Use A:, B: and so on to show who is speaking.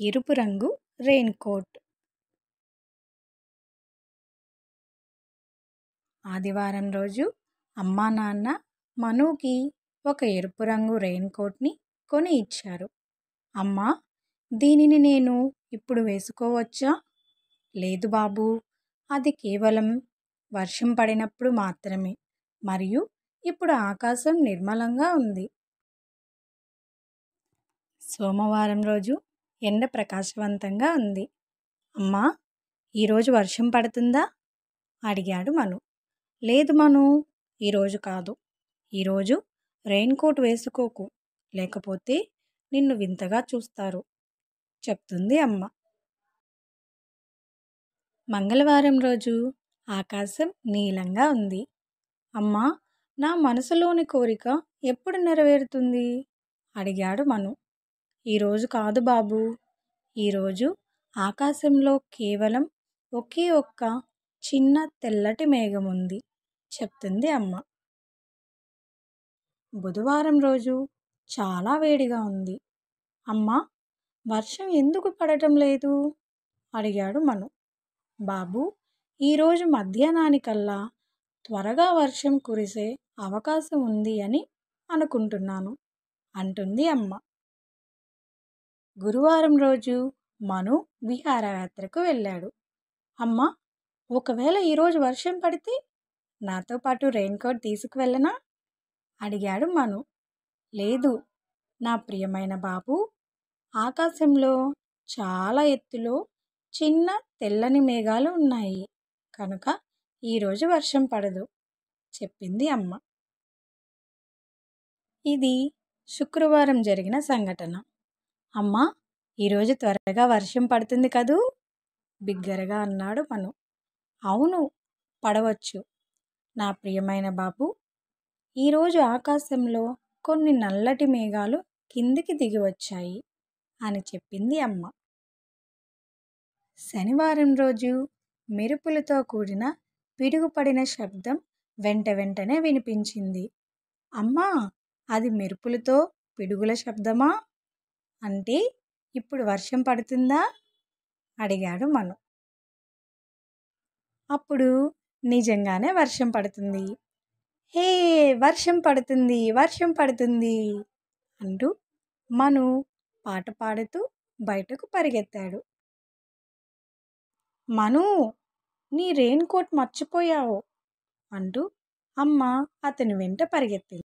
A: ఎరుపు రంగు rain coat ఆదివారం రోజు అమ్మా నాన్న మనుకి ఒక ఎరుపు రంగు రెయిన్ కోట్ని కొని ఇచ్చారు అమ్మా దీనిని నేను ఇప్పుడు వేసుకోవచ్చా లేదు బాబు అది కేవలం వర్షం పడినప్పుడు మాత్రమే మరియు ఇప్పుడు ఆకాశం నిర్మలంగా ఉంది సోమవారం రోజు ఎండ ప్రకాశవంతంగా ఉంది అమ్మా ఈరోజు వర్షం పడుతుందా అడిగాడు మను లేదు మను ఈరోజు కాదు ఈరోజు రెయిన్ కోట్ వేసుకోకు లేకపోతే నిన్ను వింతగా చూస్తారు చెప్తుంది అమ్మ మంగళవారం రోజు ఆకాశం నీలంగా ఉంది అమ్మా నా మనసులోని కోరిక ఎప్పుడు నెరవేరుతుంది అడిగాడు మను ఈరోజు కాదు బాబు ఈరోజు ఆకాశంలో కేవలం ఒకే ఒక్క చిన్న తెల్లటి మేఘం ఉంది చెప్తుంది అమ్మ బుధవారం రోజు చాలా వేడిగా ఉంది అమ్మ వర్షం ఎందుకు పడటం లేదు అడిగాడు మను బాబు ఈరోజు మధ్యాహ్నానికల్లా త్వరగా వర్షం కురిసే అవకాశం ఉంది అని అనుకుంటున్నాను అంటుంది అమ్మ గురువారం రోజు మను విహారయాత్రకు వెళ్ళాడు అమ్మ ఒకవేళ ఈరోజు వర్షం పడితే నాతో పాటు రెయిన్ కోట్ తీసుకువెళ్ళనా అడిగాడు మను లేదు నా ప్రియమైన బాబు ఆకాశంలో చాలా ఎత్తులో చిన్న తెల్లని మేఘాలు ఉన్నాయి కనుక ఈరోజు వర్షం పడదు చెప్పింది అమ్మ ఇది శుక్రవారం జరిగిన సంఘటన అమ్మ ఈరోజు త్వరగా వర్షం పడుతుంది కదూ బిగ్గరగా అన్నాడు మను అవును పడవచ్చు నా ప్రియమైన బాబు ఈరోజు ఆకాశంలో కొన్ని నల్లటి మేఘాలు కిందికి దిగి వచ్చాయి అని చెప్పింది అమ్మ శనివారం రోజు మెరుపులతో కూడిన పిడుగుపడిన శబ్దం వెంట వెంటనే వినిపించింది అమ్మా అది మెరుపులతో పిడుగుల శబ్దమా అంటే ఇప్పుడు వర్షం పడుతుందా అడిగాడు మను అప్పుడు నిజంగానే వర్షం పడుతుంది హే వర్షం పడుతుంది వర్షం పడుతుంది అంటూ మను పాట పాడుతూ బయటకు పరిగెత్తాడు మను నీ రెయిన్ కోట్ మర్చిపోయావు అంటూ అమ్మ అతని వెంట పరిగెత్తింది